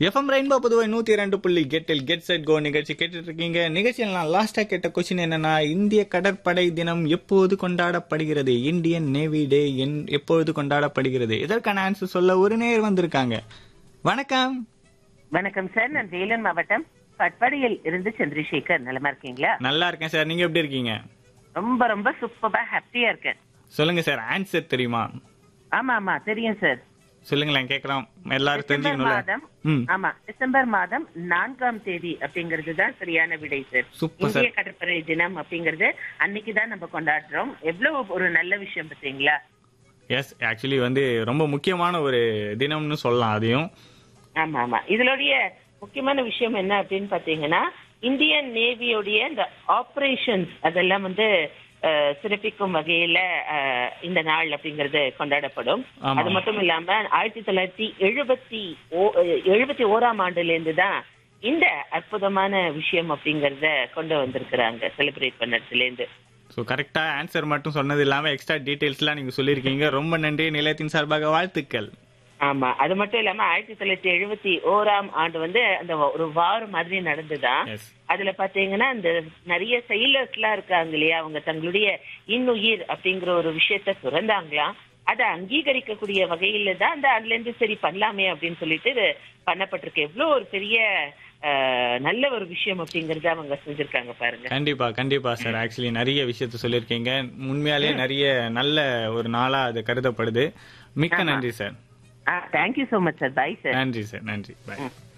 FM rainbow பொதுவாக நூத்தி இரண்டு புள்ளி கெட்டில் கெட் செட் கோ நிகழ்ச்சி கேட்டுட்டு இருக்கீங்க நிகழ்ச்சியில் நான் லாஸ்டா கேட்ட கொஸ்டின் என்னன்னா இந்திய கடற்படை தினம் எப்போது கொண்டாடப்படுகிறது இந்தியன் நேவி டே என் எப்பொழுது கொண்டாடப்படுகிறது இதற்கான ஆன்சர் சொல்ல ஒரு நேர் வந்திருக்காங்க வணக்கம் வணக்கம் சார் நான் வேலூர் மாவட்டம் பட்பாடியில் இருந்து சந்திரசேகர் நலமா இருக்கீங்களா நல்லா இருக்கேன் சார் நீங்க எப்படி இருக்கீங்க ரொம்ப ரொம்ப சூப்பரா ஹாப்பியா இருக்கேன் சொல்லுங்க சார் ஆன்சர் தெரியுமா ஆமா ஆமா தெரியும் சார் சொல்லுங்களேன் கேட்கலாம் எல்லாரும் டிசம்பர் தெரிஞ்சுக்கணும்ல மாதம் ம் ஆமா டிசம்பர் மாதம் நான்காம் தேதி அப்படிங்கிறது தான் சரியான விடை சார் சூப்பர் இந்திய சார் கடற்படை தினம் அப்படிங்கறது அன்னைக்கு தான் நம்ம கொண்டாடுறோம் எவ்வளவு ஒரு நல்ல விஷயம் பார்த்தீங்களா எஸ் ஆக்சுவலி வந்து ரொம்ப முக்கியமான ஒரு தினம்னு சொல்லலாம் அதையும் ஆமா ஆமா இதனுடைய முக்கியமான விஷயம் என்ன அப்படின்னு பாத்தீங்கன்னா இந்தியன் நேவியோடைய இந்த ஆபரேஷன்ஸ் அதெல்லாம் வந்து அஹ், சிறப்பிக்கும் வகையில அஹ், இந்த நாள் அப்படிங்கறது கொண்டாடப்படும் ஆமா. அது மட்டும் இல்லாம ஆயிரத்தி தொள்ளாயிரத்தி எழுபத்தி ஓ- எழுபத்தி ஓராம் ஆண்டுல இருந்து தான் இந்த அற்புதமான விஷயம் அப்படிங்கறத கொண்டு வந்திருக்கிறாங்க செலிப்ரேட் பண்ணதுல இருந்து ஸோ கரெக்டா ஆன்சர் மட்டும் சொன்னது இல்லாம எக்ஸ்ட்ரா டீடைல்ஸ்லாம் நீங்க சொல்லியிருக்கீங்க ரொம்ப நன்றி நிலையத்தின் சார்பாக வாழ்த்துக்கள் ஆமா அது மட்டும் இல்லாம ஆயிரத்தி தொள்ளாயிரத்தி எழுபத்தி ஓராம் ஆண்டு வந்து அந்த ஒரு வார் மாதிரி நடந்துதான் எஸ் அதுல பாத்தீங்கன்னா இந்த நிறைய செயலர்ஸ் எல்லாம் இருக்காங்க இல்லையா அவங்க தங்களுடைய இன்னுயிர் அப்படிங்கிற ஒரு விஷயத்த துறந்தாங்களாம் அதை அங்கீகரிக்கக்கூடிய வகையில தான் அந்த அதுல இருந்து சரி பண்ணலாமே அப்படின்னு சொல்லிட்டு இது பண்ணப்பட்டிருக்கு எவ்வளவு ஒரு பெரிய அஹ், நல்ல ஒரு விஷயம் அப்படிங்கறத அவங்க செஞ்சிருக்காங்க பாருங்க கண்டிப்பா கண்டிப்பா சார் ஆக்சுவலி நிறைய விஷயத்த சொல்லியிருக்கீங்க உண்மையாலேயே நிறைய நல்ல ஒரு நாளா அது கருதப்படுது மிக்க நன்றி sir thank you so much sir bye sir நன்றி சார் நன்றி பாய் ம்.